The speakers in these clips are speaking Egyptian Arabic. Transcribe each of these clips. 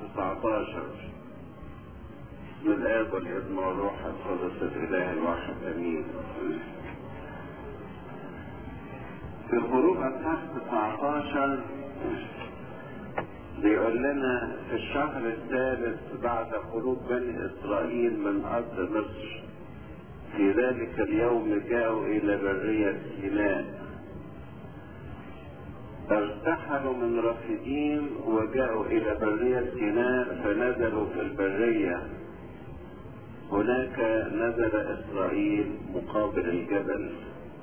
19 من الآب والابن والروح القدس الإله الواحد آمين. في خروج أصحاح 19 بيقول لنا في الشهر الثالث بعد خروج بني إسرائيل من أرض مصر في ذلك اليوم جاءوا إلى برية سيناء ارتحلوا من رافدين وجاءوا إلى برية سيناء فنزلوا في البرية هناك نزل إسرائيل مقابل الجبل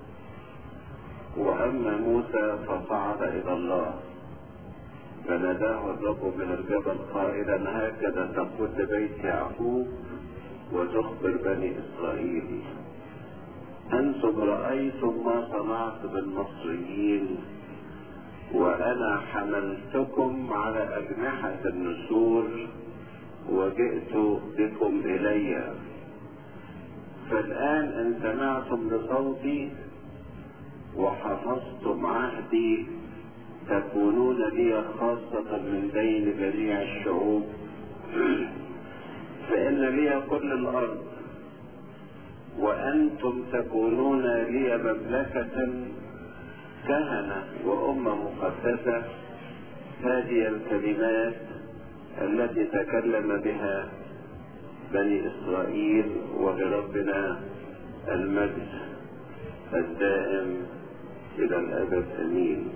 وأما موسى فصعد إلى الله فناداه الرب من الجبل قائلا هكذا تقول لبيت يعقوب وتخبر بني إسرائيل أنتم رأيتم ما صنعت بالمصريين وأنا حملتكم على أجنحة النسور وجئت بكم إلي فالآن إن سمعتم لصوتي وحفظتم عهدي تكونون لي خاصة من بين جميع الشعوب فإن لي كل الأرض وأنتم تكونون لي مملكة كهنة وأمة مقدسة هذه الكلمات التي تكلم بها بني إسرائيل ولربنا المجد الدائم إلى الأبد أمين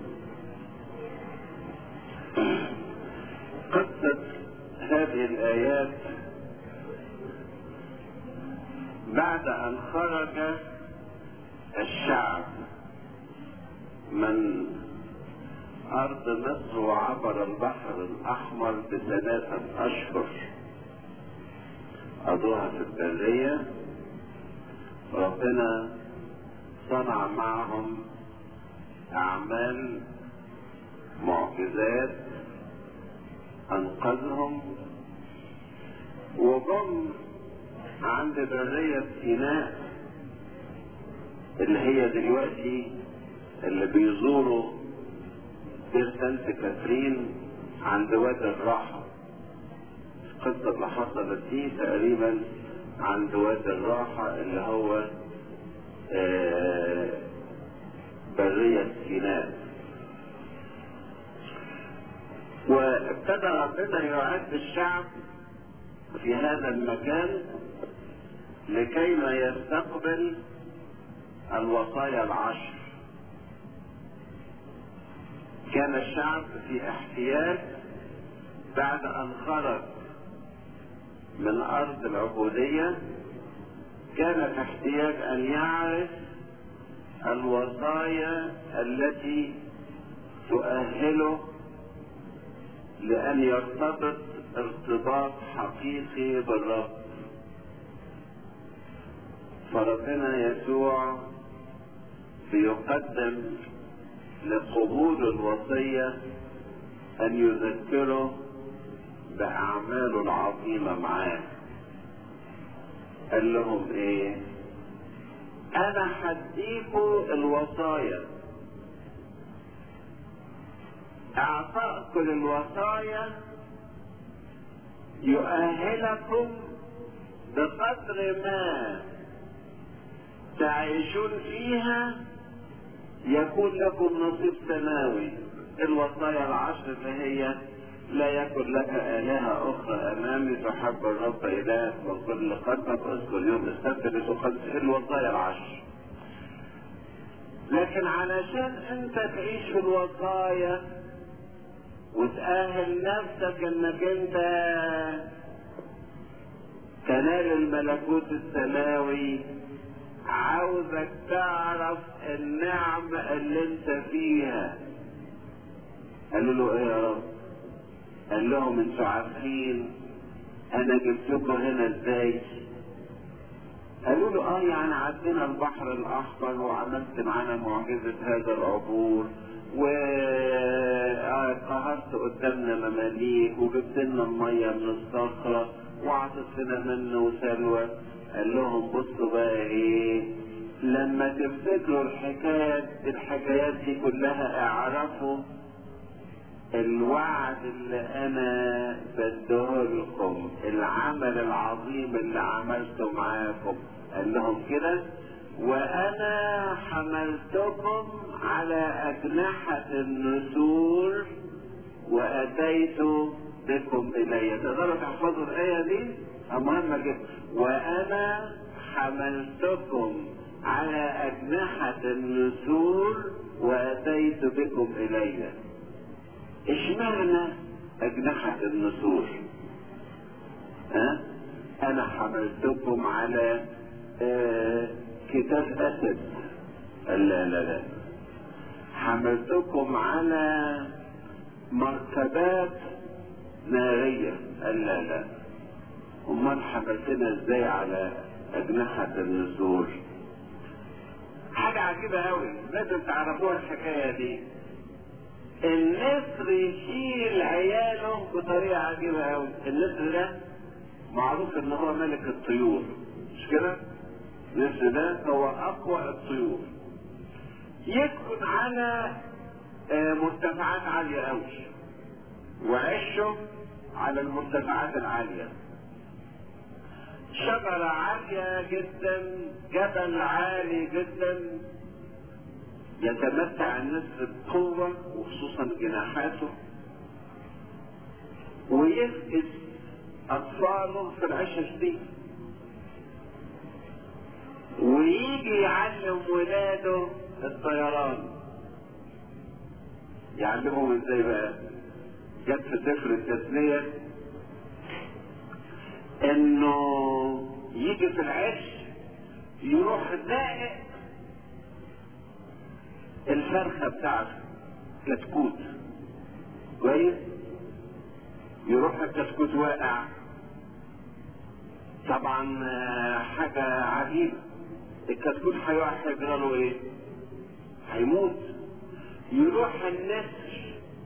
قصة هذه الآيات بعد أن خرج الشعب من أرض مصر وعبر البحر الأحمر بثلاثة أشهر قضوها في البرية ربنا صنع معهم أعمال معجزات أنقذهم وجم عند برية سيناء اللي هي دلوقتي اللي بيزوروا دير سانت كاترين عند وادي الراحة القصة اللي حصلت دي تقريبا عند وادي الراحة اللي هو آه برية سيناء وابتدى ربنا يعد الشعب في هذا المكان لكي ما يستقبل الوصايا العشر كان الشعب في احتياج بعد ان خرج من ارض العبودية كان في احتياج ان يعرف الوصايا التي تؤهله لان يرتبط ارتباط حقيقي بالرب فربنا يسوع بيقدم لقبول الوصية أن يذكره بأعماله العظيمة معاه قال لهم إيه؟ أنا هديكوا الوصايا أعطاكم الوصايا يؤهلكم بقدر ما تعيشون فيها يكون لكم نصيب سماوي الوصايا العشر اللي هي لا يكن لك آلهة أخرى أمامي تحب الرب إلهك من كل قلبك اذكر يوم السبت لتقدس الوصايا العشر لكن علشان أنت تعيش في الوصايا وتأهل نفسك انك انت تنال الملكوت السماوي عاوزك تعرف النعمة اللي انت فيها قالوا له ايه يا رب قال لهم انتوا عارفين انا جبتكم هنا ازاي قالوا له اه يعني عدينا البحر الاحمر وعملت معانا معجزة هذا العبور وقهرت قدامنا مماليك وجبت لنا المية من الصخرة وعطت لنا من وسلوى قال لهم بصوا بقى ايه لما تفتكروا الحكايات الحكايات دي كلها اعرفوا الوعد اللي انا بديه لكم العمل العظيم اللي عملته معاكم قال لهم كده وانا حملتكم على اجنحة النسور واتيت بكم الي تقدروا تحفظوا الايه دي مهمة جدا وانا حملتكم على اجنحة النسور واتيت بكم الي اشمعنى اجنحة النسور ها انا حملتكم على آه كتاب اسد لا لا لا حملتكم على مركبات نارية لا لا امال حملتنا ازاي على اجنحة النسور حاجة عجيبة قوي لازم تعرفوها الحكاية دي النسر يشيل عياله بطريقة عجيبة قوي النسر ده معروف ان هو ملك الطيور مش كده النسر ده هو اقوى الطيور يسكن على مرتفعات عالية قوي وعشه على المرتفعات العالية شجرة عالية جدا جبل عالي جدا يتمتع النسر بقوة وخصوصا جناحاته ويفقد أطفاله في العشش دي ويجي يعلم ولاده الطيران يعلمهم ازاي بقى جت في سفر التثنية انه يجي في العش يروح دائق الفرخة بتاعته كتكوت كويس يروح الكتكوت واقع طبعا حاجة عجيبة الكتكوت هيقع هيجرى له ايه؟ هيموت يروح النسر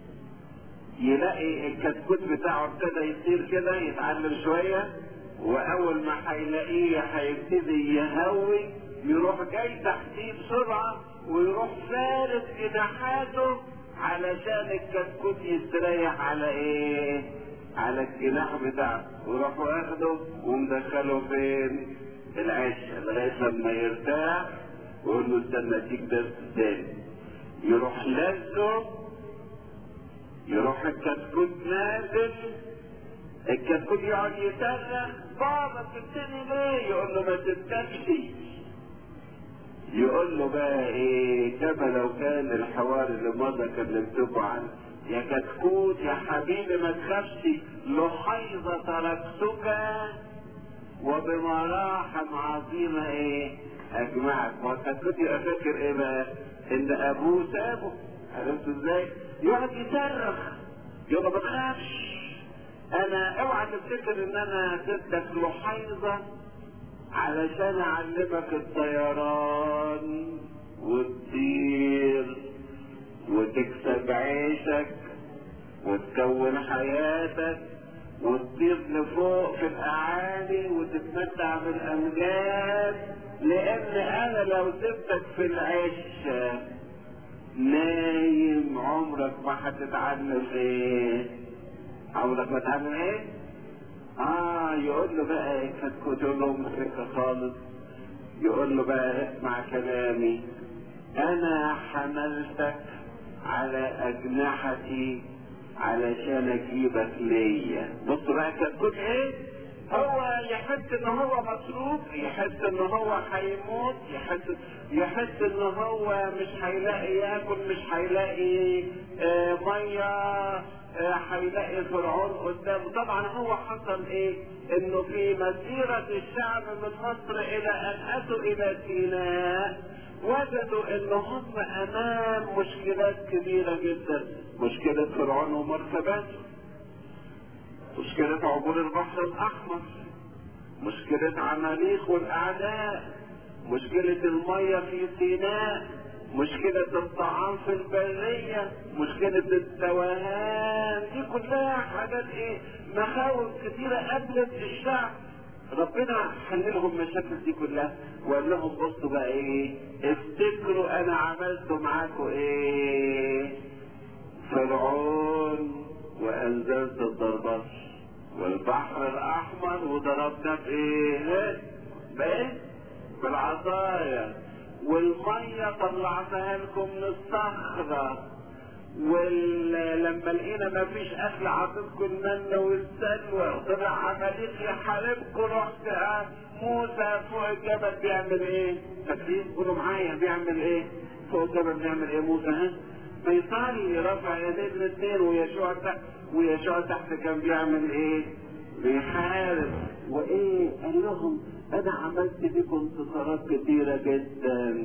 يلاقي الكتكوت بتاعه ابتدى يطير كده يتعلم شوية واول ما هيلاقيه هيبتدي يهوي يروح جاي تحتيه بسرعة ويروح فارد جناحاته علشان الكتكوت يستريح على ايه على الجناح بتاعه ويروح واخده ومدخله فين العش لغايه لما يرتاح ويقول له استنى اديك درس تاني يروح لازه يروح الكتكوت نازل الكتكوت يقعد يصرخ بابا سبتني ليه يقول له ما تبكتش يقول له بقى ايه كما لو كان الحوار اللي مضى كلمتكم عنه يا كتكوت يا حبيبي ما تخافش لحيظة تركتك وبمراحم عظيمة ايه اجمعك ما الكتكوت يبقى فاكر ايه بقى ان ابوه سابه عرفتوا ازاي يقعد يصرخ يقول له ما تخافش انا اوعى تفتكر ان انا اديتك لحيظة علشان اعلمك الطيران وتطير وتكسب عيشك وتكون حياتك وتطير لفوق في الاعالي وتتمتع بالامجاد لان انا لو سبتك في العش نايم عمرك ما هتتعلم ايه عمرك ما تتعلم ايه اه يقول له بقى كتكوت يقول له مسكة خالص يقول له بقى اسمع كلامي انا حملتك على اجنحتي علشان اجيبك ليا بص بقى كتكوت ايه هو يحس ان هو متروك يحس ان هو هيموت يحس يحس ان هو مش هيلاقي ياكل مش هيلاقي آه ميه هيلاقي فرعون قدامه طبعا هو حصل ايه انه في مسيرة الشعب من مصر الى ان اتوا الى سيناء وجدوا ان هم امام مشكلات كبيرة جدا مشكلة فرعون ومركباته مشكلة عبور البحر الاحمر مشكلة عماليق والاعداء مشكلة المية في سيناء مشكلة الطعام في البرية مشكلة التوهان دي كلها حاجات ايه مخاوف كثيرة قابلت الشعب ربنا حل لهم المشاكل دي كلها وقال لهم بصوا بقى ايه افتكروا انا عملت معاكم ايه فرعون وانزلت الضربات والبحر الاحمر وضربنا بايه؟ بايه؟ بالعصايه والميه طلعتها لكم من الصخره ولما لقينا ما فيش اكل عطيتكم المن والسلوى طلع عماليق يحاربكم رحت موسى فوق الجبل بيعمل ايه؟ فاكرين؟ قولوا معايا بيعمل ايه؟ فوق الجبل بيعمل ايه موسى ها؟ بيصلي رفع يديه الاثنين ويشوع تحت ويشوع تحت كان بيعمل ايه؟ بيحارب وايه؟ قال لهم انا عملت بكم انتصارات كتيره جدا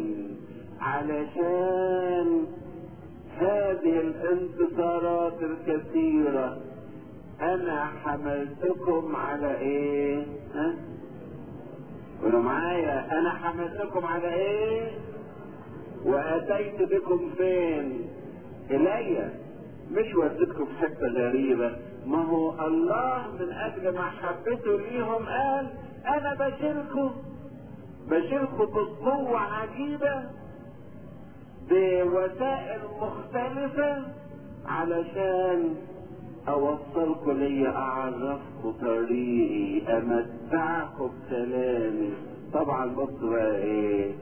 علشان هذه الانتصارات الكثيرة انا حملتكم على ايه ها قولوا معايا انا حملتكم على ايه واتيت بكم فين الي مش وديتكم في حته غريبه ما هو الله من اجل محبته ليهم قال انا بشيلكم بشيلكم بقوه عجيبه بوسائل مختلفة علشان اوصلكم ليا اعرفكم طريقي امتعكم بكلامي طبعا بصوا بقى ايه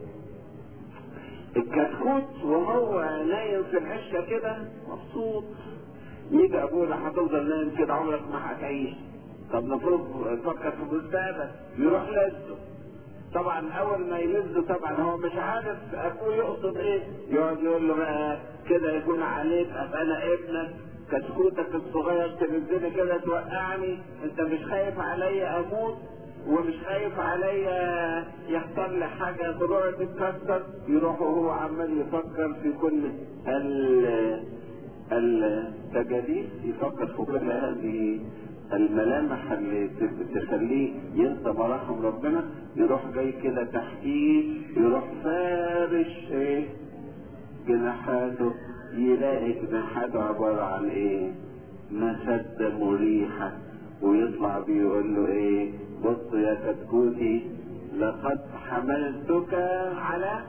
الكتكوت وهو نايم في العشه كده مبسوط يجي ابوه هتفضل نايم كده عمرك ما هتعيش طب المفروض تفكر في المستقبل يروح لازم طبعا اول ما يلز طبعا هو مش عارف ابوه يقصد ايه يقعد يقول له بقى كده يكون عليك ابقى انا ابنك كتكوتك الصغير تنزلي كده توقعني انت مش خايف عليا اموت ومش خايف عليا يحصل لي حاجه ضروع تتكسر يروح وهو عمال يفكر في كل ال التجاريح يفكر في كل هذه الملامح اللي تخليه ينسى مراحم ربنا يروح جاي كده تحتيه يروح فارش ايه جناحاته يلاقي جناحاته عبارة عن ايه مخدة مريحة ويطلع بيقول له ايه بص يا كتكوتي لقد حملتك على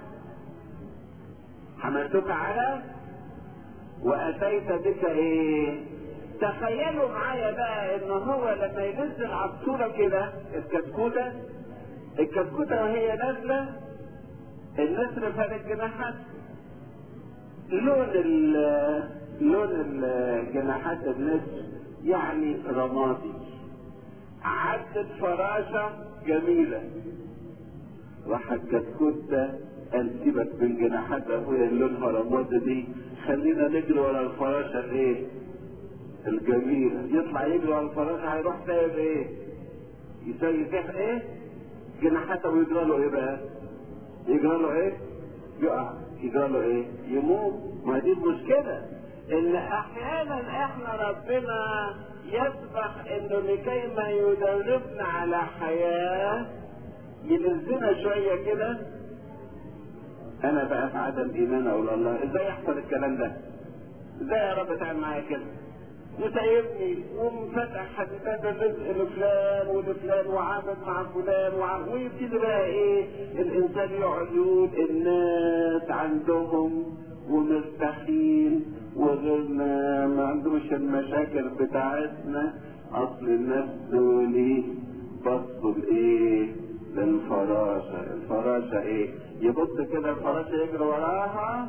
حملتك على واتيت بك ايه تخيلوا معايا بقى ان هو لما ينزل على الصوره كده الكتكوته الكتكوته وهي نازله النسر فارق جناحات لون ال لون الجناحات النسر يعني رمادي عدت فراشه جميله راح الكتكوت ده قال سيبك من جناحات ابويا اللي لونها رمادي دي خلينا نجري ورا الفراشه الايه الجميلة يطلع يجري على الفراشه هيروح سايب ايه؟ يسوي فيها ايه؟ جناحاته ويجرى له ايه بقى؟ يجرى له ايه؟ يقع يجرى له ايه؟ يموت ما دي المشكلة ان احيانا احنا ربنا يسمح انه لكي ما يدربنا على حياة ينزلنا شوية كده انا بقى في عدم ايمان اقول الله ازاي يحصل الكلام ده؟ ازاي يا رب تعمل معايا كده؟ وسايبني ومفتح حديثات الرزق لفلان ولفلان وعامل مع فلان وعامل ويبتدي بقى ايه الانسان يقعد يقول الناس عندهم ومرتاحين وغيرنا ما عندوش المشاكل بتاعتنا اصل الناس دول بصوا لايه للفراشة الفراشة ايه يبص كده الفراشة يجري وراها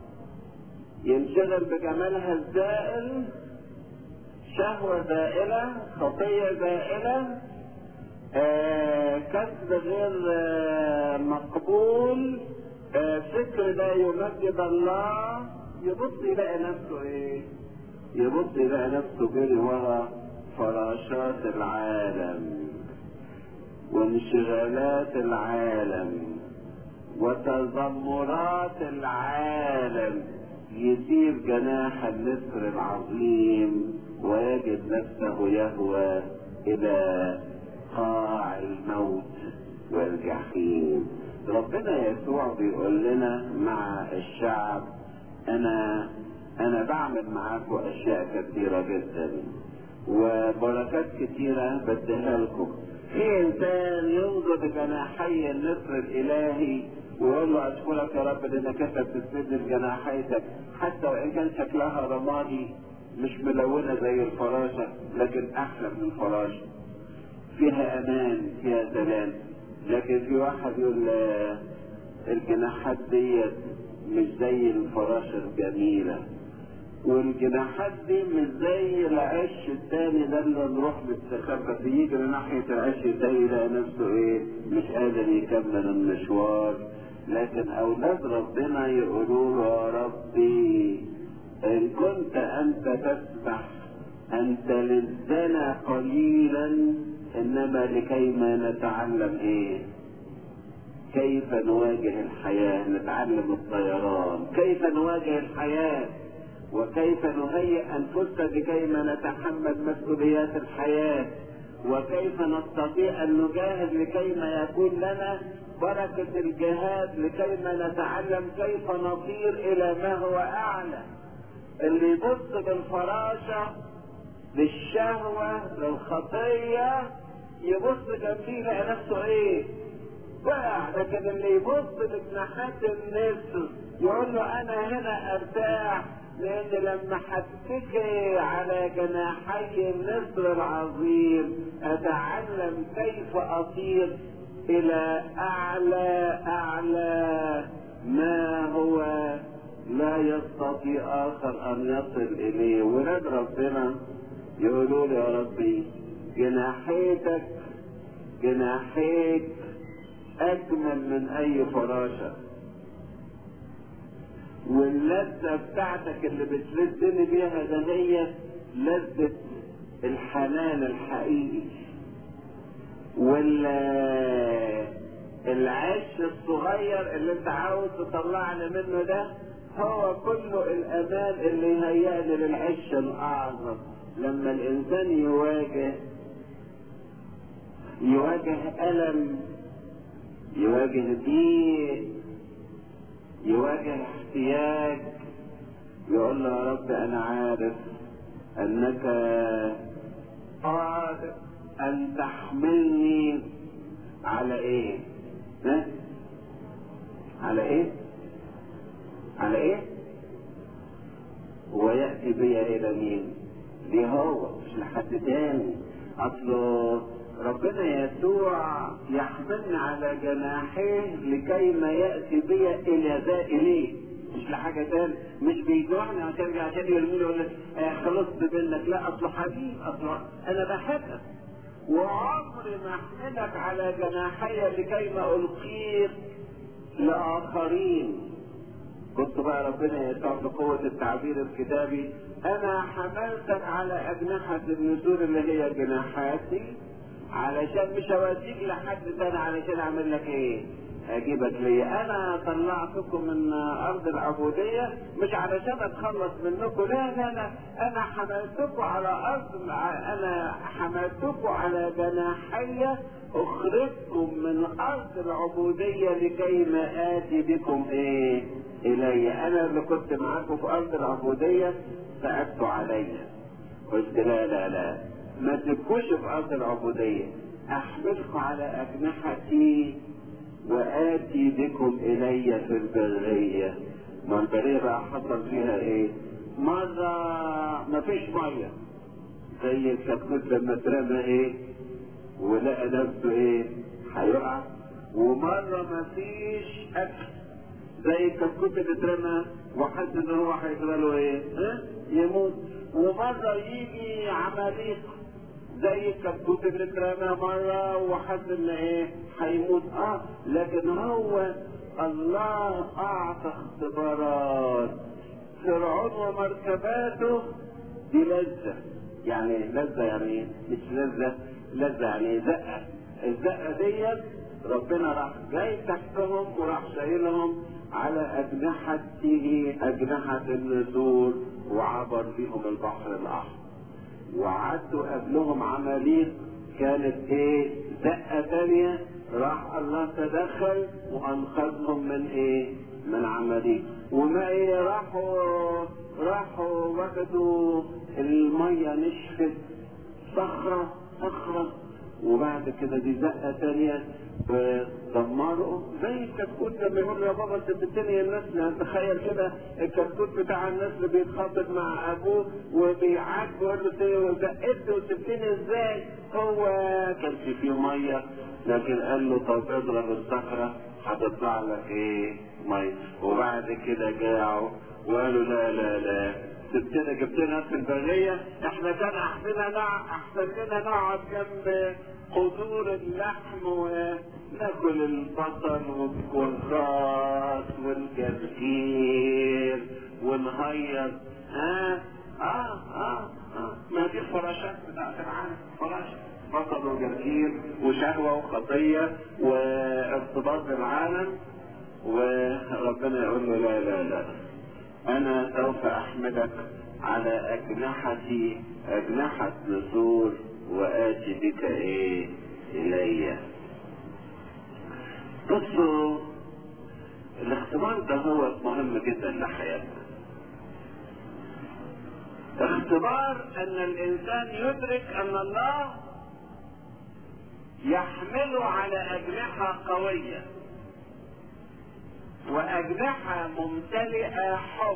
ينشغل بجمالها الزائل شهوة زائلة خطية زائلة آه كسب غير آه مقبول آه فكر لا يمجد الله يبص يلاقي نفسه ايه يبص يلاقي نفسه جري ورا فراشات العالم وانشغالات العالم وتذمرات العالم يسيب جناح النسر العظيم ويجد نفسه يهوى الى قاع الموت والجحيم ربنا يسوع بيقول لنا مع الشعب انا انا بعمل معاكم اشياء كثيره جدا وبركات كثيره بديها لكم في انسان ينظر بجناحي النسر الالهي ويقول له اشكرك يا رب لانك انت بتسند جناحيتك حتى وان كان شكلها رمادي مش ملونه زي الفراشه لكن احلى من الفراشه فيها امان فيها سلام لكن في واحد يقول آه، الجناحات ديت مش زي الفراشه الجميله والجناحات دي مش زي العش التاني ده اللي نروح نستخبى فيه يجي ناحية العش التاني يلاقي نفسه ايه مش قادر يكمل المشوار لكن اولاد ربنا يقولوا له يا ربي ان كنت انت تسبح انت للزنا قليلا انما لكي ما نتعلم ايه كيف نواجه الحياة نتعلم الطيران كيف نواجه الحياة وكيف نهيئ أنفسنا لكي ما نتحمل مسؤوليات الحياة وكيف نستطيع أن نجاهد لكي ما يكون لنا بركة الجهاد لكي ما نتعلم كيف نطير إلى ما هو أعلى اللي يبص بالفراشة للشهوة للخطية يبص جنبيه يلاقي نفسه ايه؟ وقع لكن اللي يبص لجناحات النسر يقول له انا هنا ارتاح لان لما هتكي على جناحي النسر العظيم اتعلم كيف اطير الى اعلى اعلى ما هو لا يستطيع اخر ان يصل اليه ولاد ربنا يقولوا لي يا ربي جناحيتك جناحيك اجمل من اي فراشه واللذة بتاعتك اللي بتلذني بيها ده هي لذة الحنان الحقيقي وال العش الصغير اللي انت عاوز تطلعني منه ده هو كله الامان اللي يهيئني للعش الاعظم لما الانسان يواجه يواجه الم يواجه ضيق يواجه احتياج يقول له يا رب انا عارف انك قادر ان تحملني على ايه ها على ايه على ايه ويأتي بي الى مين ليه هو مش لحد تاني اصله ربنا يسوع يحملني على جناحيه لكي ما ياتي بي الى ذا اليه مش لحاجه تاني مش بيجوعني عشان عشان يرموني يقول لك آه خلصت منك لا اصله حبيب اصله انا بحبك وعمري ما احملك على جناحي لكي ما القيك لاخرين كنت بقى ربنا يسوع بقوة التعبير الكتابي أنا حملتك على أجنحة النسور اللي هي جناحاتي علشان مش هوديك لحد تاني علشان اعمل لك ايه اجيبك ليا انا طلعتكم من ارض العبودية مش علشان اتخلص منكم لا لا لا انا حملتكم على ارض انا حملتكم على جناحية اخرجكم من ارض العبودية لكي ما اتي بكم ايه الي انا اللي كنت معاكم في ارض العبودية سألتوا عليا قلت لا لا لا ما تبكوش في ارض العبودية احملكم على اجنحتي واتي بكم الي في البرية ما البرية بقى حصل فيها ايه مرة ما فيش مية زي الكتكوت لما اترمى ايه ولقى نفسه ايه هيقع ومرة ما فيش اكل زي الكتكوت اللي اترمى وحس ان هو هيجرى له ايه ها يموت ومرة يجي عماليق زي الكتكوت اللي اترمى مرة وحس ان ايه هيموت اه لكن هو الله اعطى اختبارات فرعون ومركباته دي لذة يعني لذة يعني مش لذة لذة يعني زقة الزقة ديت ربنا راح جاي تحتهم وراح شايلهم على أجنحته أجنحة النسور وعبر بهم البحر الأحمر وعدوا قبلهم عماليق كانت ايه زقة تانية راح الله تدخل وانقذهم من ايه من عماليق وما ايه راحوا راحوا وجدوا المية نشفت صخرة صخرة وبعد كده دي زقة تانية ودمروا زي الكتكوت لما يقول له يا بابا انت سبتني النسل تخيل كده الكتكوت بتاع النسل بيتخبط مع ابوه وبيعاتبه ويقول له زقت وسبتني ازاي؟ هو كان في فيه ميه لكن قال له طب اضرب الصخره هتطلع لك ايه؟ ميه وبعد كده جاعوا وقالوا لا لا لا سبتنا جبتنا في البرية احنا كان احسن احسن لنا نقعد جنب قدور اللحم وناكل البصل والكرات والجرجير ونهيص ها اه اه اه ما دي الفراشات بتاعت العالم فراشة بصل وجرجير وشهوة وخطية وارتباط بالعالم وربنا يقول له لا لا لا انا سوف احمدك على اجنحتي اجنحة نسور واتي بك ايه الي بصوا الاختبار ده هو مهم جدا لحياتنا اختبار ان الانسان يدرك ان الله يحمله على اجنحة قوية واجنحة ممتلئة حب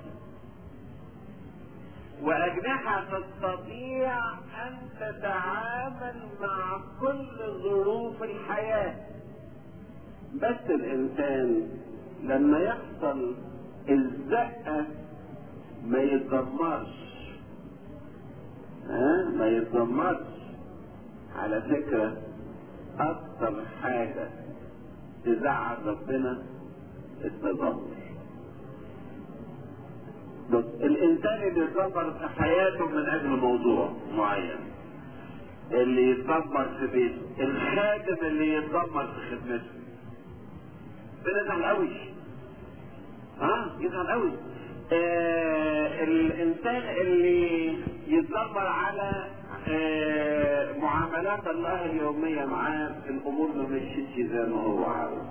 واجنحة تستطيع ان تتعامل مع كل ظروف الحياة بس الانسان لما يحصل الزقة ما يتدمرش ها ما يتدمرش على فكرة اكتر حاجة تزعل ربنا التدمر بص الانسان اللي يتدمر في حياته من اجل موضوع معين اللي يتدمر في بيته الخادم اللي يتدمر في خدمته بنزعل قوي ها يزعل قوي آه الانسان اللي يتدمر على آه معاملات الله اليومية معاه الامور ما مشيتش زي ما هو عاوز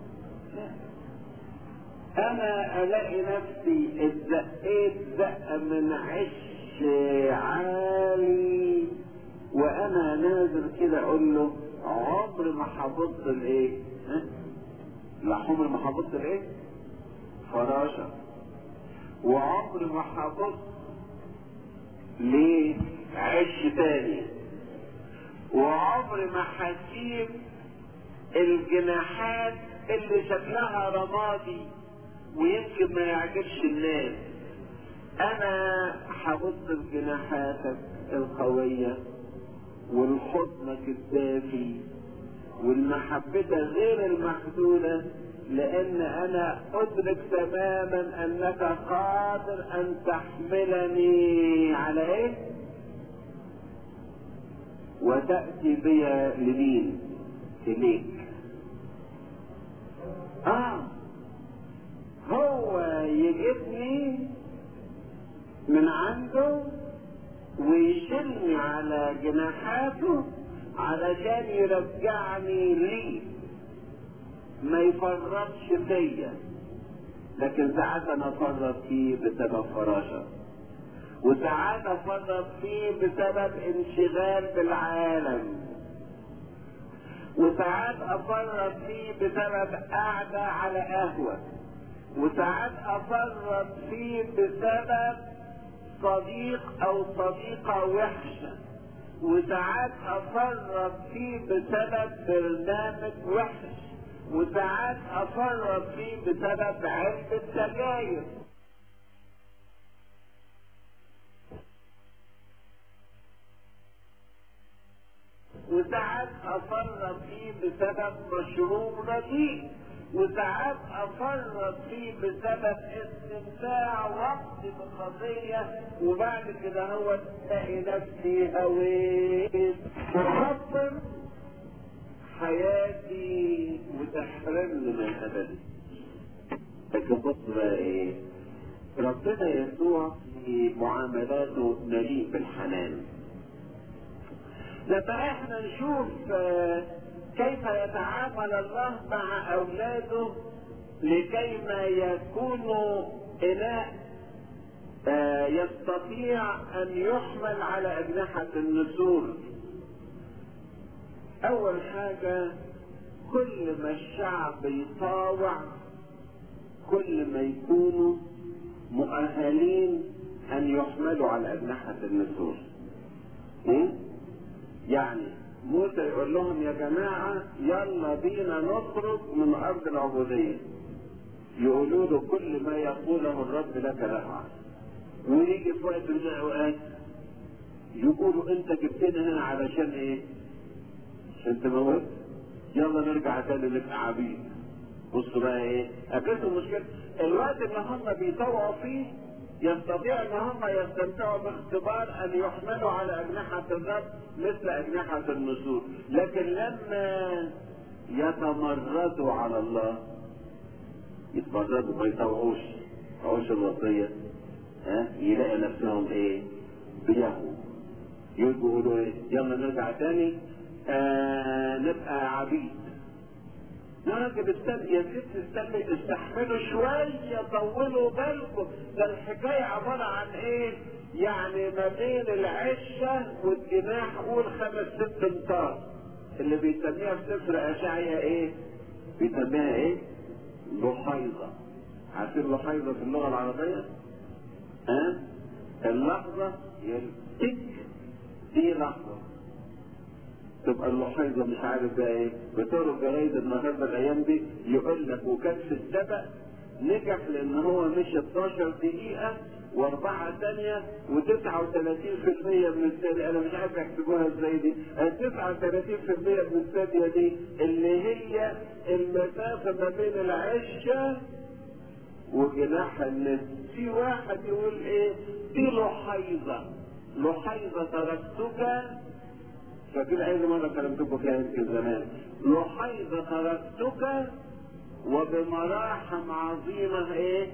انا الاقي نفسي اتزقيت زقه من عش عالي وانا نازل كده اقول له عمري ما هبص لايه؟ لا عمري ما هبص لايه؟ فراشه وعمري ما هبص لعش تاني وعمري ما هسيب الجناحات اللي شكلها رمادي ويمكن ما يعجبش الناس انا هبص لجناحاتك القوية والحضنك الدافي والمحبة غير المحدودة لان انا ادرك تماما انك قادر ان تحملني على ايه وتأتي بي لمين اليك اه هو يجيبني من عنده ويشيلني على جناحاته علشان يرجعني ليه ما يفرطش فيا لكن ساعات انا افرط فيه بسبب فراشه وساعات افرط فيه بسبب انشغال بالعالم وساعات افرط فيه بسبب قعده على قهوه وساعات افرط فيه بسبب صديق او صديقة وحشة وساعات افرط فيه بسبب برنامج وحش وساعات افرط فيه بسبب علبة سجاير وساعات افرط فيه بسبب مشروب رديء وساعات افرط فيه بسبب استمتاع وقت بقضية وبعد كده هو تلاقي نفسي هويت وخطر حياتي وتحرمني من ابدي لكن بص بقى ايه ربنا يسوع في معاملاته مليء بالحنان لما احنا نشوف كيف يتعامل الله مع اولاده لكي ما يكونوا اناء يستطيع ان يحمل على اجنحة النسور اول حاجة كل ما الشعب يطاوع كل ما يكونوا مؤهلين ان يحملوا على اجنحة النسور إيه؟ يعني موسى يقول لهم يا جماعة يلا بينا نخرج من ارض العبودية يقولوا له كل ما يقوله الرب لك نفعل ويجي في وقت من الاوقات يقولوا انت جبتنا هنا علشان ايه؟ عشان تموت يلا نرجع تاني نبقى عبيد بصوا بقى ايه؟ قابلتهم المشكلة الوقت اللي هم بيطوعوا فيه يستطيع ان هم يستمتعوا باختبار ان يحملوا على اجنحة الرب مثل اجنحة النسور لكن لما يتمردوا على الله يتمردوا ما يطوعوش يطوعوش الوصية ها يلاقي نفسهم ايه بيهوا يجوا يقولوا ايه يلا نرجع تاني آه نبقى عبيد يا راجل استنى يا ست استنى استحملوا شوية طولوا بالكم ده الحكاية عبارة عن ايه؟ يعني ما بين العشة والجناح قول خمس ست امتار اللي بيسميها في سفر اشعيا ايه؟ بيسميها ايه؟ لحيظة عارفين لحيظة في اللغة العربية؟ ها؟ أه؟ اللحظة يلتك دي لحظة تبقى اللحيظه مش عارف بقى ايه بتوع الجرايد النهارده الايام دي يقول لك وكان في السبق نجح لان هو مشي 12 دقيقه واربعه ثانيه و39% من الثانيه انا مش عارف يحسبوها ازاي دي ال 39% من الثانيه دي اللي هي المسافه ما بين العشه وجناح النسر في واحد يقول ايه دي لحيظه لحيظه تركتك فاكر اي مره كلمتكم فيها يمكن زمان لحيظ تركتك وبمراحم عظيمه ايه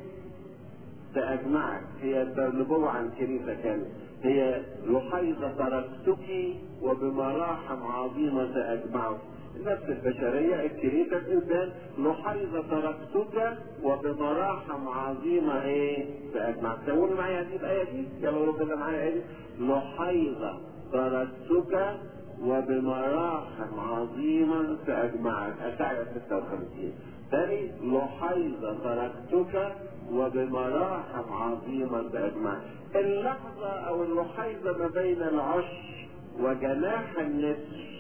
ساجمعك هي النبوه عن كنيسه كانت هي لحيظ تركتك وبمراحم عظيمه ساجمعك النفس البشرية الكنيسة الإنسان لحيظ تركتك وبمراحم عظيمة إيه؟ سأجمعك. تقولوا معايا هذه الآية دي؟ يلا ربنا معايا الآية دي. لحيظ تركتك وبمراحم عظيمة سأجمعك أشعر 56 تاني لحيظ تركتك وبمراحم عظيمة سأجمعك اللحظة أو اللحيظة ما بين العش وجناح النسر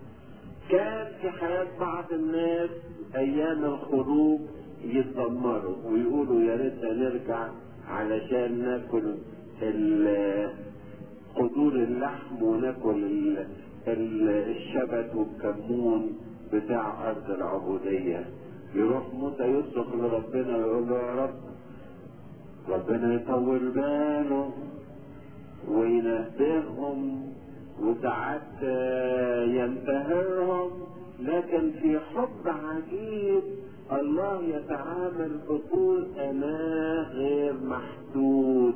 كان في حياة بعض الناس أيام الخروج يتذمروا ويقولوا يا ريت نرجع علشان ناكل قدور اللحم وناكل الشبت والكمون بتاع ارض العبودية يروح موسى يصرخ لربنا ويقول له يا رب ربنا يطول باله وينبههم وساعات ينتهرهم لكن في حب عجيب الله يتعامل بطول أناه غير محدود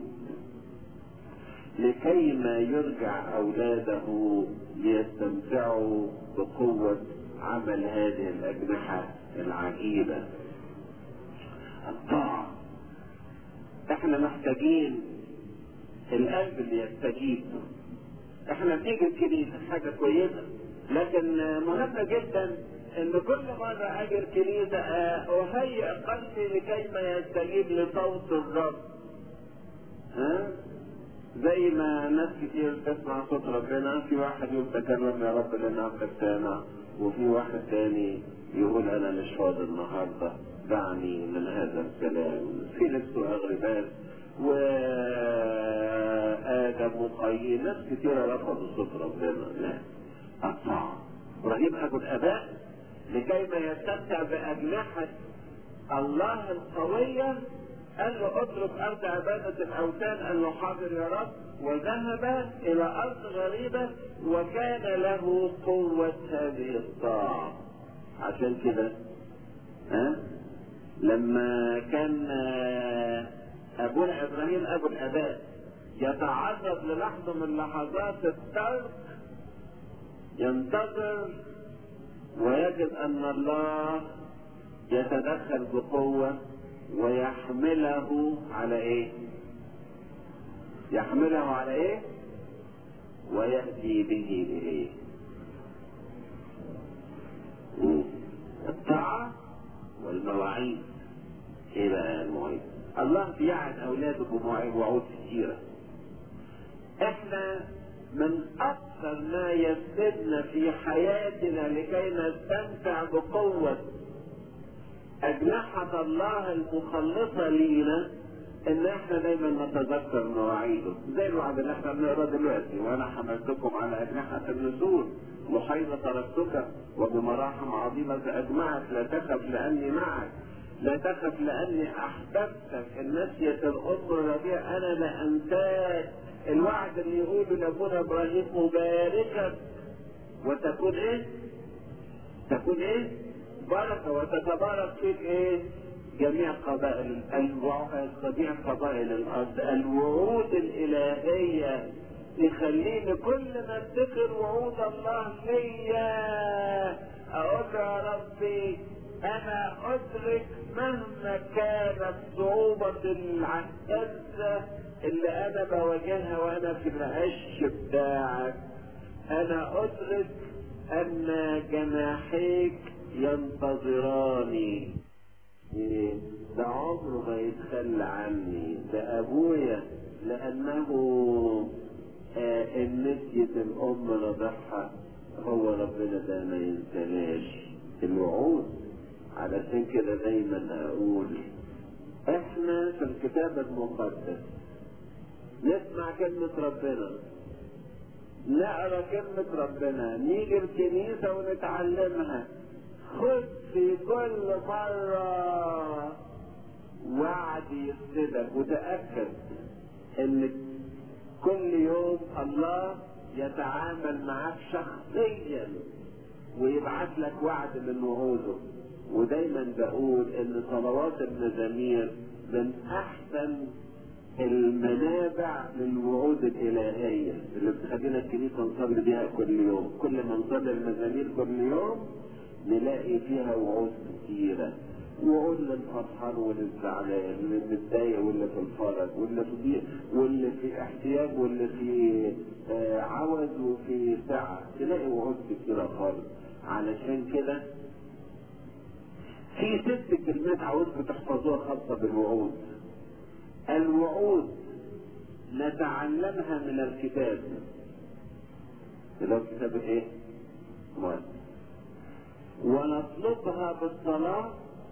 لكي ما يرجع أولاده ليستمتعوا بقوة عمل هذه الأجنحة العجيبة الطاعة احنا محتاجين القلب اللي يستجيب احنا بنيجي الكنيسة حاجة كويسة لكن مهمة جدا ان كل مرة اجي الكنيسة اهيئ قلبي لكي ما يستجيب لصوت الرب ها زي ما ناس كتير تسمع صوت ربنا في واحد يقول تكلم يا رب لان عبدك سامع وفي واحد تاني يقول انا مش فاضي النهارده دعني من هذا الكلام في نفسه اغرباس وادم وقايين ناس كتيرة رفضوا صوت ربنا لا الطاعة ابراهيم ابو الاباء لكي ما يستمتع باجنحة الله القوية قال له اترك ارض عبادة الاوثان قال له حاضر يا رب وذهب الى ارض غريبة وكان له قوة هذه الطاعة عشان كده ها لما كان ابونا ابراهيم ابو الاباء يتعرض للحظة من لحظات الترك ينتظر ويجد ان الله يتدخل بقوة ويحمله على ايه يحمله على ايه ويأتي به اليه مواعيد ايه بقى المواعيد الله بيعد اولاده بمواعيد وعود كثيره احنا من اكثر ما يفسدنا في حياتنا لكي نستمتع بقوة اجنحة الله المخلصة لينا ان احنا دايما نتذكر مواعيده زي الوعد اللي احنا بنقرا دلوقتي وانا حملتكم على اجنحة النسور وحين تركتك وبمراحم عظيمة اجمعك لا تخف لاني معك لا تخف لاني احببتك النسية الام الربيع انا لا انساك الوعد اللي يقوله لابونا ابراهيم مباركا وتكون ايه؟ تكون ايه؟ بركه وتتبارك فيك ايه؟ جميع قبائل جميع قبائل الارض الوعود الالهيه يخليني كل ما افتكر وعود الله ليا اقول يا ربي انا ادرك مهما كانت صعوبة العزة اللي انا بواجهها وانا في العش بتاعك انا ادرك ان جناحيك ينتظراني إيه؟ ده عمره ما يتخلى عني ده ابويا لانه آه ان نسيت الام رضعها هو ربنا ده ما ينساناش الوعود علشان كده دايما اقول احنا في الكتاب المقدس نسمع كلمة ربنا نقرا كلمة ربنا نيجي الكنيسة ونتعلمها خد في كل مرة وعد يفسدك وتأكد ان كل يوم الله يتعامل معك شخصيا ويبعث لك وعد من وعوده ودايما بقول ان صلوات المزامير من احسن المنابع للوعود الالهيه اللي بتخلينا الكنيسه نصلي بيها كل يوم كل ما نصلي المزامير كل يوم نلاقي فيها وعود كثيره وعود للفرحان وللزعلان للمتضايق واللي في الفرج واللي في ضيق واللي في احتياج واللي في آه عوز وفي سعه تلاقي وعود كثيره خالص علشان كده في ست كلمات عاوزكم تحفظوها خاصة بالوعود الوعود نتعلمها من الكتاب اللي هو كتاب ايه؟ مال ونطلبها بالصلاة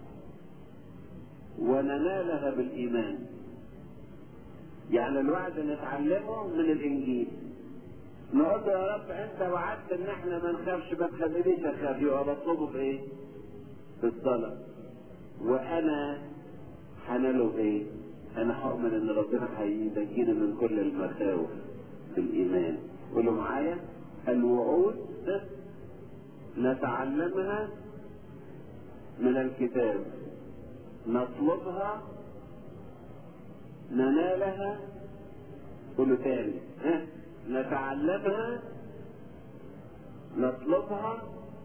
وننالها بالإيمان يعني الوعد نتعلمه من الإنجيل نقول له يا رب أنت وعدت إن إحنا ما نخافش ما تخلينيش أخاف يبقى بطلبه بإيه؟ بالصلاة وأنا هناله بإيه؟ أنا هؤمن إن ربنا هينجينا من كل المخاوف بالإيمان قولوا معايا الوعود نتعلمها من الكتاب نطلبها ننالها قولوا تاني ها نتعلمها نطلبها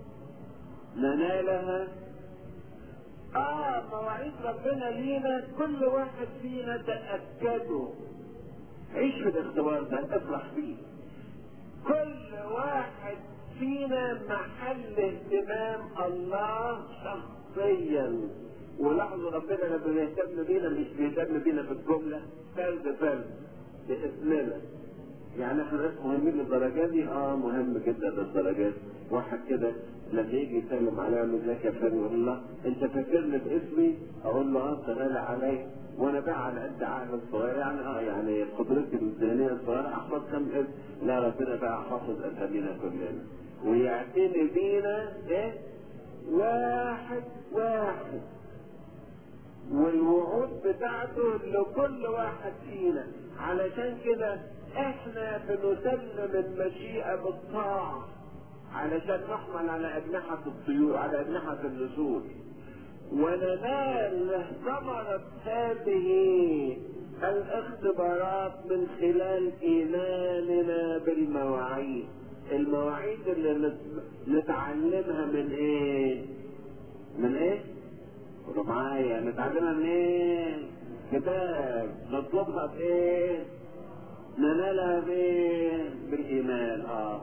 ننالها اه مواعيد ربنا لينا كل واحد فينا تأكدوا عيش في الاختبار ده افرح فيه كل واحد فينا محل اهتمام الله شخصيا ولاحظوا ربنا لما بيهتم بينا مش بيهتم بينا في الجملة فرد فرد باسمنا يعني احنا ناس مهمين للدرجات دي اه مهم جدا للدرجات واحد كده لما يجي يسلم عليا يقول ازيك يا فلان يقول الله انت فاكرني باسمي اقول له اه انت غالي عليا وانا بقى على قد عقل الصغير يعني اه يعني قدرتي الذهنيه الصغيره احفظ كم اسم لا ربنا بقى حافظ اسامينا كلنا ويعتني بينا ايه واحد واحد والوعود بتاعته لكل واحد فينا علشان كده احنا بنسلم المشيئة بالطاعة علشان نحمل على أجنحة الطيور على أجنحة النسور وننال ثمرة هذه الاختبارات من خلال إيماننا بالمواعيد المواعيد اللي نتعلمها من ايه من ايه قولوا معايا نتعلمها من ايه كتاب نطلبها بايه ننالها بايه بالايمان اه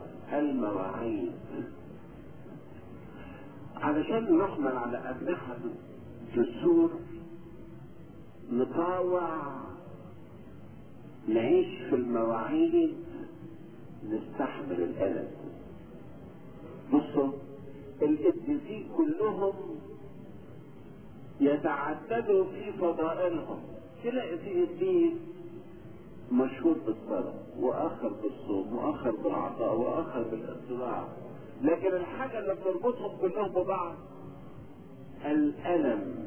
المواعيد علشان نحمل على أجنحة تسور نطاوع نعيش في المواعيد نستحمل الألم بصوا القديسين كلهم يتعددوا في فضائلهم تلاقي في قديس مشهور بالصلاة وآخر بالصوم وآخر بالعطاء وآخر بالاتباع لكن الحاجة اللي بتربطهم كلهم ببعض الألم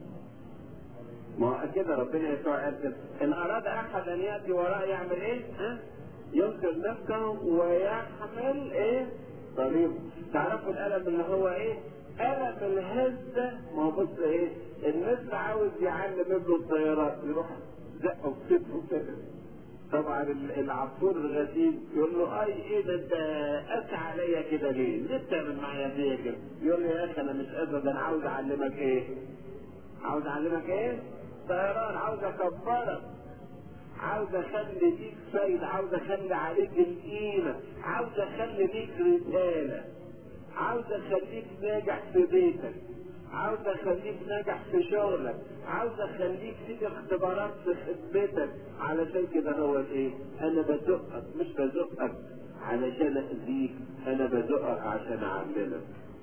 ما هو كده ربنا يسوع قال كده إن أراد أحد أن يأتي وراء يعمل إيه؟ ها؟ ينقذ نفسه ويحمل إيه؟ طريقه تعرفوا الألم اللي هو إيه؟ ألم الهزة ما هو بص إيه؟ الناس عاوز يعلم ابنه الطيارات يروح زقه في صدره كده طبعا العصفور الغسيل يقول له اي ايه ده انت قاسي عليا كده ليه؟ ليه بتعمل معايا فيا كده؟ يقول له يا اخي انا مش قادر ده انا عاوز اعلمك ايه؟ عاوز اعلمك ايه؟ طيران عاوز اكبرك عاوز اخلي ليك فايد عاوز اخلي عليك القيمه عاوز اخلي ليك رساله عاوز اخليك ناجح في بيتك عاوز اخليك ناجح في شغلك عاوز اخليك فيك اختبارات في خدمتك علشان كده هو ايه انا بزقك مش بزقك علشان اذيك انا بزقك عشان اعلمك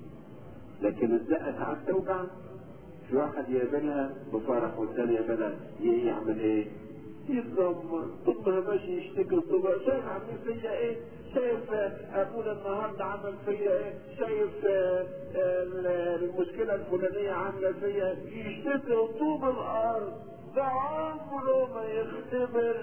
لكن الزقه ساعات توجع في واحد يقبلها بفرح والثاني يقبلها يعمل ايه يتذمر طول ما ماشي يشتكي الطبع شايف عاملين فيا ايه شايف ابونا النهارده عمل فيا ايه شايف المشكله الفلانيه عامله فيا يشتكي طوب الارض ده عمره ما يختبر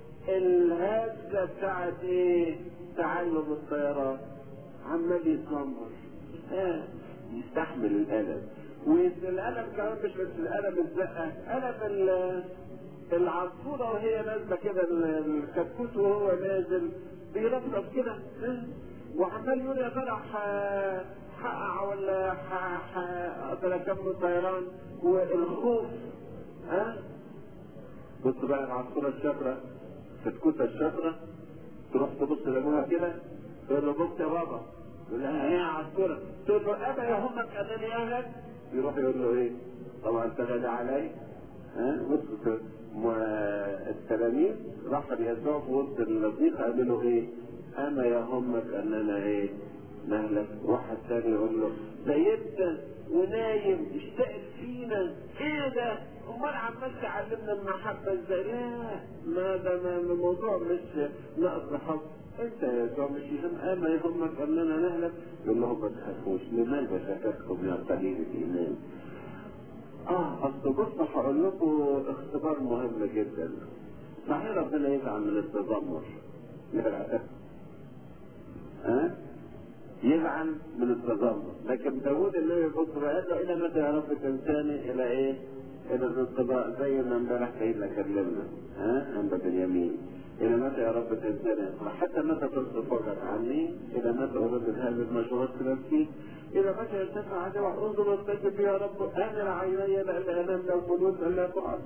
الهزه بتاعت ايه تعلم الطيران عمال يتذمر آه. يستحمل الالم والالم كمان مش بس الالم الزقه الم العصفوره وهي نازله كده الكتكوت وهو نازل بيرفرف كده وعمال يقول يا ترى حقع ولا اقدر اكمل طيران والخوف ها بص بقى العصفوره الشاطره كتكوته الشاطره تروح تبص لابوها كده تقول له بص يا بابا يقول لها ايه يا عصفوره تقول له ابا يهمك انني اهلك يروح يقول له ايه طبعا انت غالي علي ها بص والتلاميذ راحوا ليسوع في وسط الضيق قالوا له ايه؟ اما يهمك اننا ايه؟ نهلك واحد ثاني يقول له ده يبدا ونايم اشتاق فينا ايه ده؟ امال عمال تعلمنا المحبه ازاي؟ لا ما ده ما الموضوع مش نقص حب انت يا يسوع مش يهم اما يهمك اننا نهلك يقول لهم ما تخافوش لماذا شككتم يا قليل الايمان؟ اه اصل بصوا هقول لكم اختبار مهم جدا صحيح ربنا يزعل من التذمر من العتاب ها أه؟ يزعل من التذمر لكن داوود النبي بص قال له الى متى يا رب تنساني الى ايه؟ الى الانقضاء زي ما امبارح سيدنا كلمنا ها عند بنيامين الى متى يا رب تنساني حتى متى تصرف وجهك عني الى متى ارد هذه المشورات في نفسي إذا متى يرتفع عدو انظر واستجب يا رب أمر عيني لأن أنام لو فلوس ألا تعد.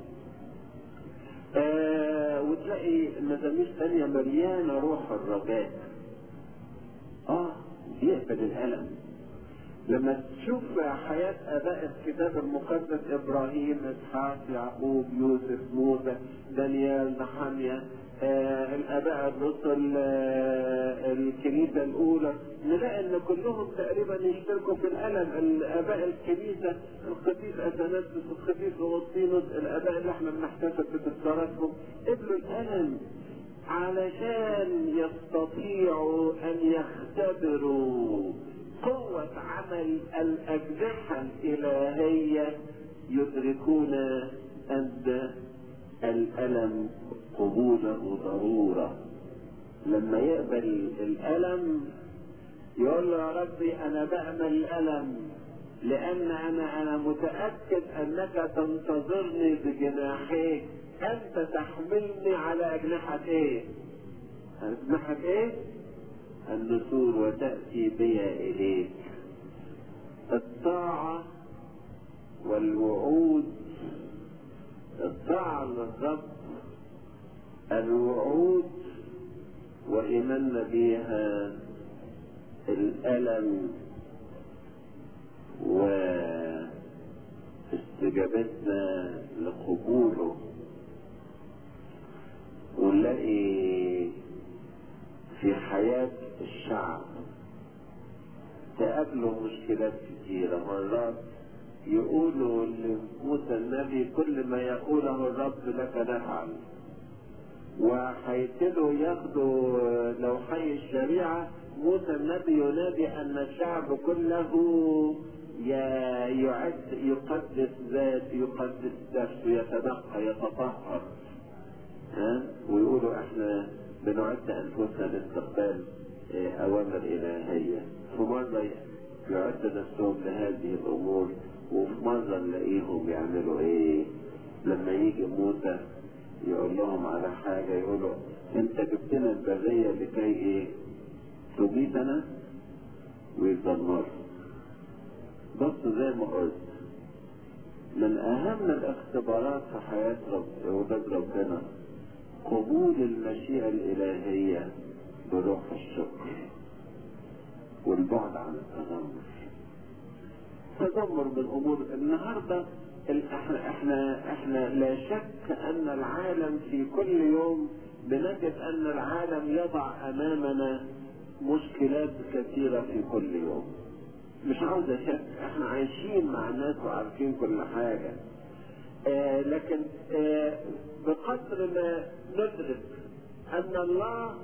آه وتلاقي مزامير ثانية مليانة روح الرجاء. آه يقبل الألم. لما تشوف حياة آباء الكتاب المقدس إبراهيم إسحاق يعقوب يوسف موسى دانيال نحمية آه الآباء الرسل آه الكنيسة الأولى نلاقي إن كلهم تقريبا يشتركوا في الألم الآباء الكنيسة القديس أثناسيوس القديس أغسطينوس الآباء اللي احنا بنحتفل بتذكاراتهم قبلوا الألم علشان يستطيعوا أن يختبروا قوة عمل الأجنحة الإلهية يدركون أن الألم قبوله ضرورة لما يقبل الألم يقول له يا ربي أنا بأمل الألم لأن أنا أنا متأكد أنك تنتظرني بجناحيك أنت تحملني على أجنحة إيه؟ أجنحة إيه؟ النسور وتأتي بي إليك الطاعة والوعود الطاعة للرب الوعود وإيماننا بها الألم استجابتنا لقبوله ونلاقي في حياة الشعب تقابله مشكلات كتيرة مرات يقولوا لموسى النبي كل ما يقوله الرب لك نفعل وهيبتدوا ياخدوا لو حي الشريعة موسى النبي ينادي أن الشعب كله يعد يقدس ذات يقدس نفسه يتنقى يتطهر ها ويقولوا احنا بنعد انفسنا لاستقبال اوامر الهيه في مره يعد نفسهم لهذه الامور وفي مره نلاقيهم يعملوا ايه لما يجي موسى يقول لهم على حاجه يقولوا انت جبت لنا البريه لكي ايه تميتنا ويدمر بص زي ما قلت من اهم الاختبارات في حياه رب ولاد ربنا قبول المشيئة الإلهية بروح الشكر والبعد عن التذمر تذمر بالأمور النهاردة احنا احنا احنا لا شك ان العالم في كل يوم بنجد ان العالم يضع امامنا مشكلات كثيرة في كل يوم مش عاوز اشك احنا عايشين مع الناس وعارفين كل حاجة آه لكن آه بقدر ما ندرك ان الله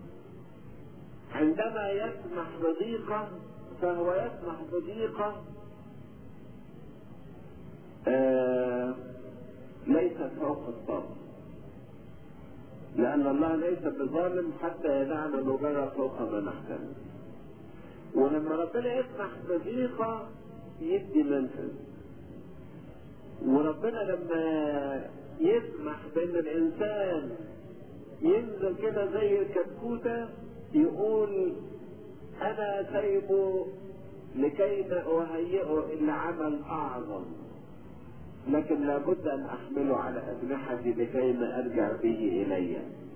عندما يسمح بضيقة فهو يسمح بضيقة آه ليست فوق الطاقة لأن الله ليس بظالم حتى يدعنا نجرى فوق ما نحتمل ولما ربنا يسمح بضيقة يدي منفذ وربنا لما يسمح بان الانسان ينزل كده زي الكتكوتة يقول انا سايبه لكي اهيئه لعمل اعظم لكن لابد ان احمله على اجنحتي لكي ما ارجع به الي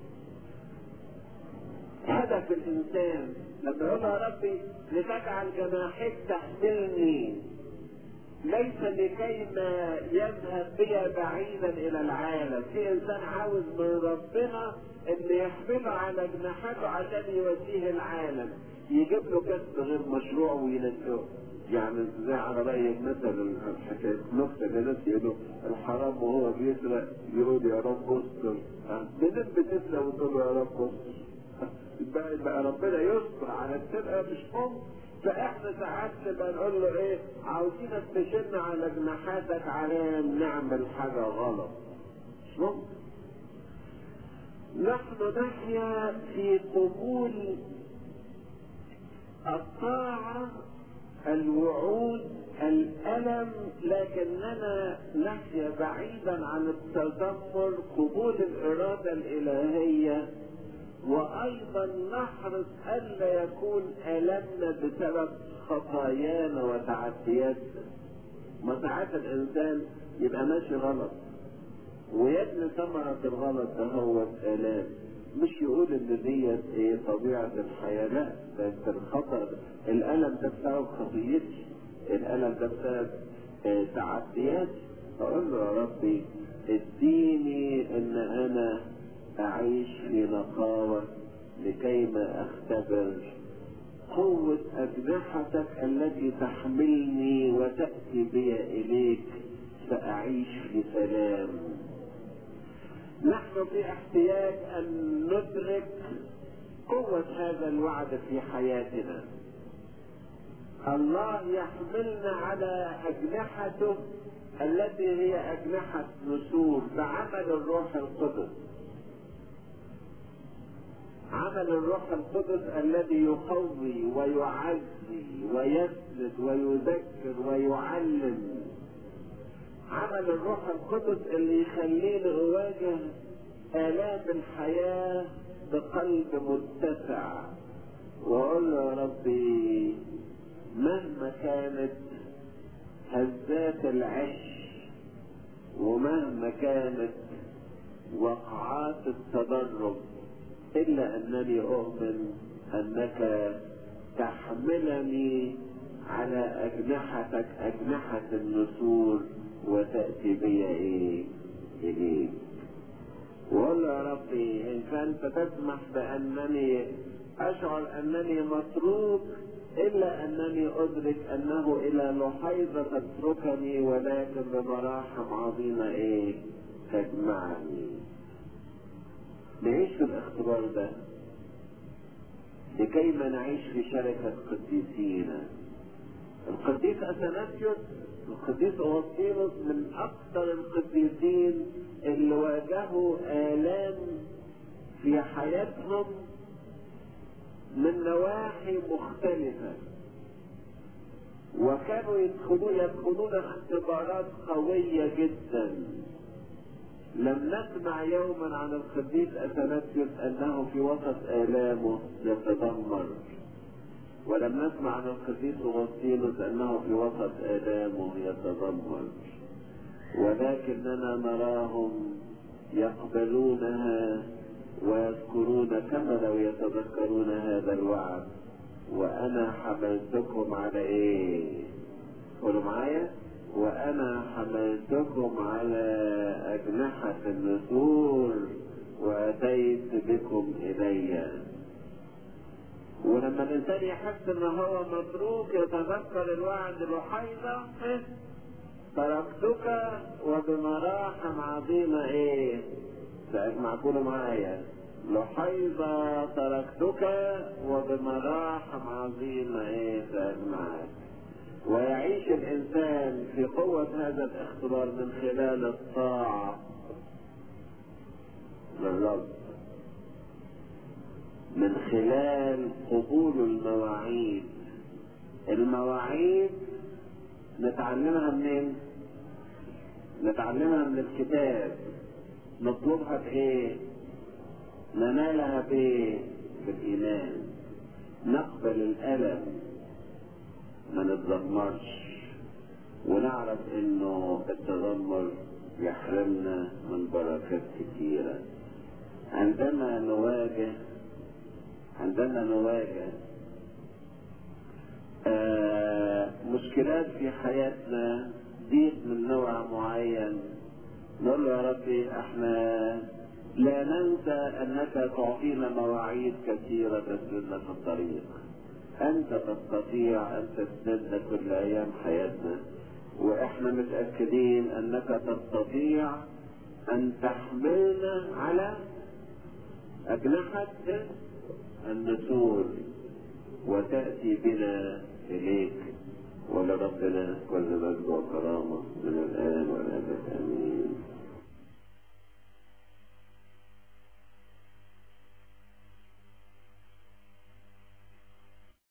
هدف الانسان لما يقول يا ربي لتجعل جناحيك تحملني ليس لكي ما يذهب بي بعيدا الى العالم في انسان عاوز من ربنا ان يحمله على جناحاته عشان يوديه العالم يجيب له كسب غير مشروع وينزله يعني زي على رأي مثلا الحكاية نكتة لناس يقولوا الحرام وهو بيسرق يقول يا رب استر منين بتسرق وتقول له يا رب استر بقى, بقى ربنا يستر على السرقة مش ممكن فاحنا ساعات نبقى نقول له ايه عاوزينك تشن على جناحاتك علشان نعمل حاجة غلط مش ممكن نحن نحيا في قبول الطاعة الوعود الألم لكننا نحيا بعيدا عن التذمر قبول الإرادة الإلهية وأيضا نحرص ألا يكون ألمنا بسبب خطايانا وتعدياتنا ما ساعات الإنسان يبقى ماشي غلط ويبني ثمرة الغلط ده هو الآلام مش يقول ان ديت ايه طبيعة الحياة لا ده الخطأ الألم ده بسبب خطيتي الألم ده بسبب اه تعدياتي فأقول له يا ربي اديني ان انا اعيش في نقاوة لكي ما اختبر قوة أجنحتك التي تحملني وتأتي بي إليك فأعيش في سلام نحن في احتياج ان ندرك قوة هذا الوعد في حياتنا الله يحملنا على اجنحته التي هي اجنحة نسور بعمل الروح القدس عمل الروح القدس الذي يقوي ويعزي ويسند ويذكر ويعلم عمل الروح القدس اللي يخليني اواجه الام الحياة بقلب متسع واقول له يا ربي مهما كانت هزات العش ومهما كانت وقعات التدرج الا انني اؤمن انك تحملني على أجنحتك أجنحة النسور وتأتي بي إيه إليك وقل له يا ربي إن كنت تسمح بأنني أشعر أنني متروك إلا أنني أدرك أنه إلى لحيظة تتركني ولكن بمراحم عظيمة إيه تجمعني نعيش في الاختبار ده لكيما نعيش في شركة قديسينا القديس أثناسيوس القديس أوسطينوس من أكثر القديسين اللي واجهوا آلام في حياتهم من نواحي مختلفة وكانوا يدخلون يدخلون اختبارات قوية جدا لم نسمع يوما عن القديس اثناسيوس انه في وسط الامه يتذمر ولم نسمع عن القديس اغسطينوس انه في وسط الامه يتذمر ولكننا نراهم يقبلونها ويذكرون كما لو يتذكرون هذا الوعد وانا حملتكم على ايه قولوا معايا وانا حملتكم على اجنحة النسور واتيت بكم الي ولما الانسان يحس ان هو متروك يتذكر الوعد لحيظة تركتك وبمراحم عظيمة ايه سأجمع كله معايا لحيظة تركتك وبمراحم عظيمة ايه سأجمعك ويعيش الانسان في قوة هذا الاختبار من خلال الطاعة للرب من خلال قبول المواعيد المواعيد نتعلمها منين نتعلمها من الكتاب نطلبها بايه ننالها بايه بالايمان نقبل الالم ما نتذمرش ونعرف انه التذمر يحرمنا من بركات كثيرة عندما نواجه عندما نواجه آه مشكلات في حياتنا ضيق من نوع معين نقول له يا ربي احنا لا ننسى انك تعطينا مواعيد كثيرة تسندنا في الطريق انت تستطيع ان تسندنا كل ايام حياتنا واحنا متأكدين انك تستطيع ان تحملنا على اجنحة النسور وتأتي بنا اليك ولربنا كل مجد